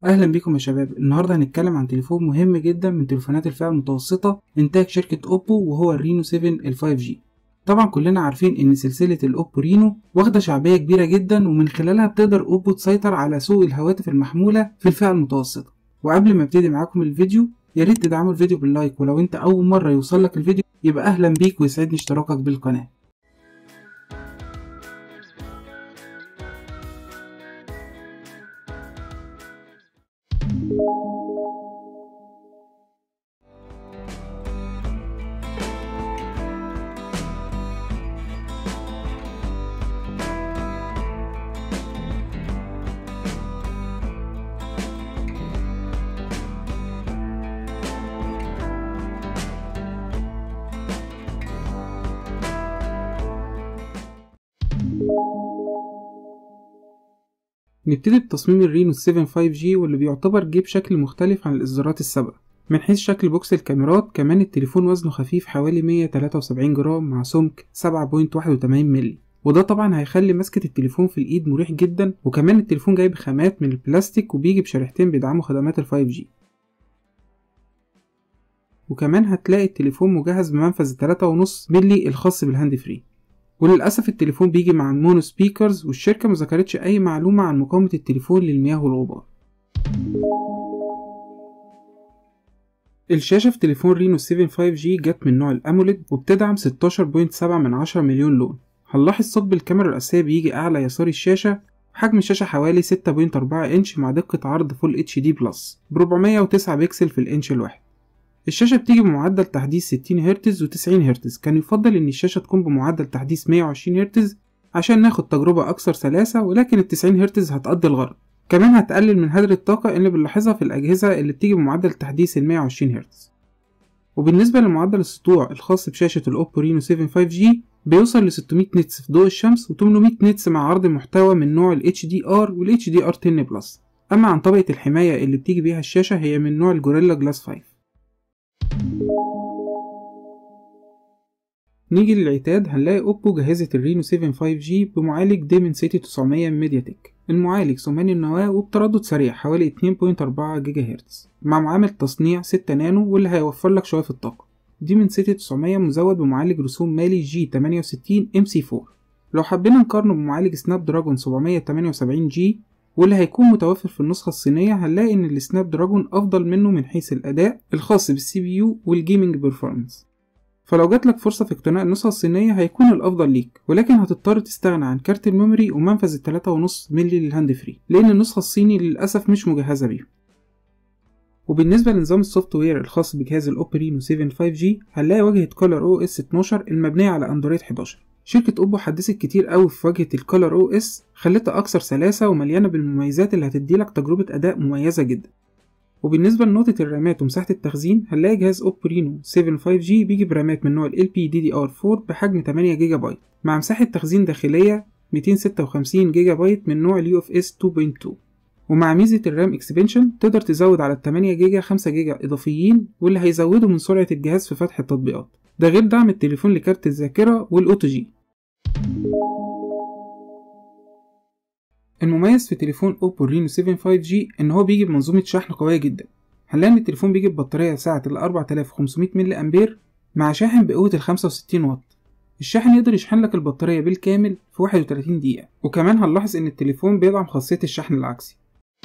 اهلا بيكم يا شباب النهارده هنتكلم عن تليفون مهم جدا من تليفونات الفئه المتوسطه انتاج شركه اوبو وهو الرينو 7 ال 5 جي طبعا كلنا عارفين ان سلسله الاوبو رينو واخده شعبيه كبيره جدا ومن خلالها بتقدر اوبو تسيطر على سوق الهواتف المحموله في الفئه المتوسطه وقبل ما ابتدي معاكم الفيديو يا ريت تدعموا الفيديو باللايك ولو انت اول مره يوصل لك الفيديو يبقى اهلا بيك ويسعدني اشتراكك بالقناه نبتدي بتصميم الرينو 7 5G واللي بيعتبر جه بشكل مختلف عن الإصدارات السابقة من حيث شكل بوكس الكاميرات كمان التليفون وزنه خفيف حوالي 173 جرام مع سمك 7.81 مللي وده طبعا هيخلي مسكة التليفون في الإيد مريح جدا وكمان التليفون جاي بخامات من البلاستيك وبيجي بشريحتين بيدعموا خدمات ال 5G وكمان هتلاقي التليفون مجهز بمنفذ 3.5 مللي الخاص بالهاند فري وللأسف التليفون بيجي مع مونو سبيكرز والشركة مذكرتش أي معلومة عن مقاومة التليفون للمياه والغبار الشاشة في تليفون رينو 7 5G جت من نوع الأموليد وبتدعم 16.7 من 10 مليون لون هنلاحظ ثقب الكاميرا الرئيسية بيجي أعلى يسار الشاشة حجم الشاشة حوالي 6.4 إنش مع دقة عرض فول اتش دي بلس ب 409 بكسل في الإنش الواحد الشاشة بتيجي بمعدل تحديث 60 هرتز و 90 هرتز كان يفضل إن الشاشة تكون بمعدل تحديث 120 هرتز عشان ناخد تجربة أكثر سلاسة ولكن ال 90 هرتز هتقضي الغرض كمان هتقلل من هدر الطاقة اللي بنلاحظها في الأجهزة اللي بتيجي بمعدل تحديث ال 120 هرتز وبالنسبة لمعدل السطوع الخاص بشاشة الأوبو رينو 7 5G بيوصل ل 600 نتس في ضوء الشمس و 800 نتس مع عرض محتوى من نوع ال HDR وال HDR 10 بلس أما عن طبقة الحماية اللي بتيجي بيها الشاشة هي من نوع الجوريلا جلاس 5 نيجي للعتاد هنلاقي اوبو جهزت الرينو 7 5G بمعالج ديمن سيتي 900 ميدياتك المعالج ثماني النواة وبتردد سريع حوالي 2.4 جيجا هرتز مع معامل تصنيع 6 نانو واللي هيوفر لك شوية في الطاقة ديمن سيتي 900 مزود بمعالج رسوم مالي جي 68 ام سي 4 لو حبينا نقارنه بمعالج سناب دراجون 778 جي واللي هيكون متوفر في النسخة الصينية هنلاقي إن السناب دراجون أفضل منه من حيث الأداء الخاص بالسي بي يو والجيمنج بيرفورمانس فلو جاتلك فرصة في اقتناء النسخة الصينية هيكون الأفضل ليك ولكن هتضطر تستغنى عن كارت الميموري ومنفذ التلاتة ونص ملي للهاند فري لأن النسخة الصيني للأسف مش مجهزة بيهم وبالنسبة لنظام السوفت وير الخاص بجهاز الأوبو رينو 7 5G هنلاقي واجهة كولر او اس 12 المبنية على أندرويد 11 شركة أوبو حدثت كتير قوي في واجهة الكولر او اس خلتها أكثر سلاسة ومليانة بالمميزات اللي هتديلك تجربة أداء مميزة جدا وبالنسبة لنقطة الرامات ومساحة التخزين هنلاقي جهاز أوبو رينو 7 5G بيجي برامات من نوع ال LPDDR4 بحجم 8 جيجا بايت مع مساحة تخزين داخلية 256 جيجا بايت من نوع ال UFS 2.2 ومع ميزة الرام اكسبنشن تقدر تزود على ال 8 جيجا 5 جيجا إضافيين واللي هيزودوا من سرعة الجهاز في فتح التطبيقات ده غير دعم التليفون لكارت الذاكرة والأوتو جي المميز في تليفون اوبو رينو 7 5G ان هو بيجي بمنظومة شحن قوية جدا هنلاقي ان التليفون بيجي ببطارية سعة ال 4500 ملي امبير مع شاحن بقوة ال 65 واط الشاحن يقدر يشحن لك البطارية بالكامل في 31 دقيقة وكمان هنلاحظ ان التليفون بيدعم خاصية الشحن العكسي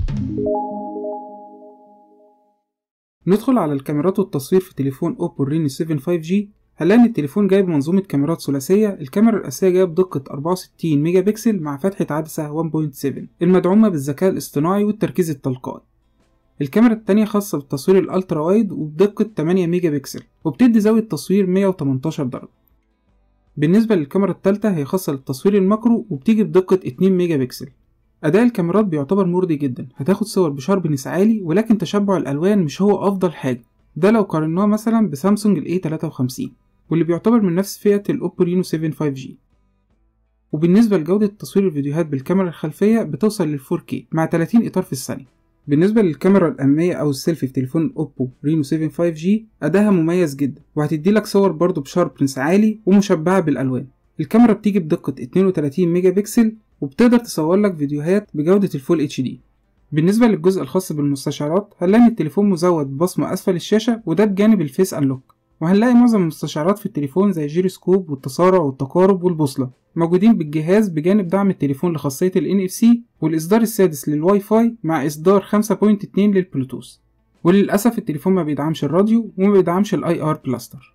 ندخل على الكاميرات والتصوير في تليفون اوبو رينو 7 5G هنلاقي ان التليفون جايب منظومة كاميرات ثلاثية الكاميرا الرئيسية جاية بدقة 64 ميجا بكسل مع فتحة عدسة 1.7 المدعومة بالذكاء الاصطناعي والتركيز التلقائي الكاميرا التانية خاصة بالتصوير الالترا وايد وبدقة 8 ميجا بكسل وبتدي زاوية تصوير 118 درجة بالنسبة للكاميرا التالتة هي خاصة للتصوير الماكرو وبتيجي بدقة 2 ميجا بكسل أداء الكاميرات بيعتبر مرضي جدا هتاخد صور بشاربنس عالي ولكن تشبع الألوان مش هو أفضل حاجة ده لو قارناه مثلا بسامسونج ال A53 واللي بيعتبر من نفس فئة الأوبو رينو 7 5G وبالنسبة لجودة تصوير الفيديوهات بالكاميرا الخلفية بتوصل لل 4K مع 30 إطار في الثانية بالنسبة للكاميرا الأمامية أو السيلفي في تليفون أوبو رينو 7 5G أداها مميز جدا وهتديلك صور برضه بشاربنس عالي ومشبعة بالألوان الكاميرا بتيجي بدقة 32 ميجا بكسل وبتقدر تصور لك فيديوهات بجودة الفول اتش دي بالنسبة للجزء الخاص بالمستشعرات هنلاقي إن التليفون مزود ببصمة أسفل الشاشة وده بجانب الفيس أنلوك وهنلاقي معظم المستشعرات في التليفون زي الجيروسكوب والتسارع والتقارب والبوصلة موجودين بالجهاز بجانب دعم التليفون لخاصية ال NFC والإصدار السادس للواي فاي مع إصدار 5.2 للبلوتوث وللأسف التليفون ما بيدعمش الراديو وما بيدعمش الاي ار بلاستر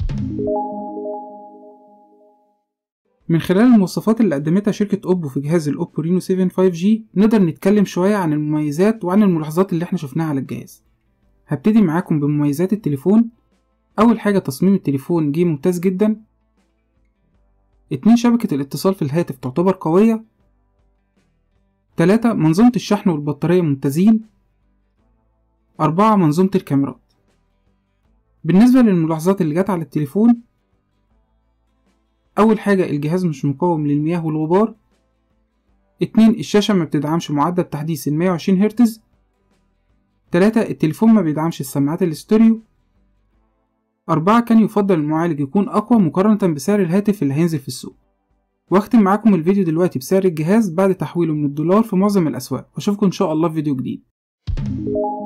من خلال المواصفات اللي قدمتها شركة أوبو في جهاز الأوبو رينو 7 5G نقدر نتكلم شوية عن المميزات وعن الملاحظات اللي احنا شفناها على الجهاز هبتدي معاكم بمميزات التليفون أول حاجة تصميم التليفون جه ممتاز جدا اتنين شبكة الاتصال في الهاتف تعتبر قوية تلاتة منظومة الشحن والبطارية ممتازين أربعة منظومة الكاميرات بالنسبة للملاحظات اللي جت على التليفون أول حاجة الجهاز مش مقاوم للمياه والغبار اتنين الشاشة ما بتدعمش معدل تحديث المية وعشرين هرتز تلاتة التليفون ما بيدعمش السماعات الاستوريو أربعة كان يفضل المعالج يكون أقوى مقارنة بسعر الهاتف اللي هينزل في السوق واختم معاكم الفيديو دلوقتي بسعر الجهاز بعد تحويله من الدولار في معظم الأسواق وأشوفكم إن شاء الله في فيديو جديد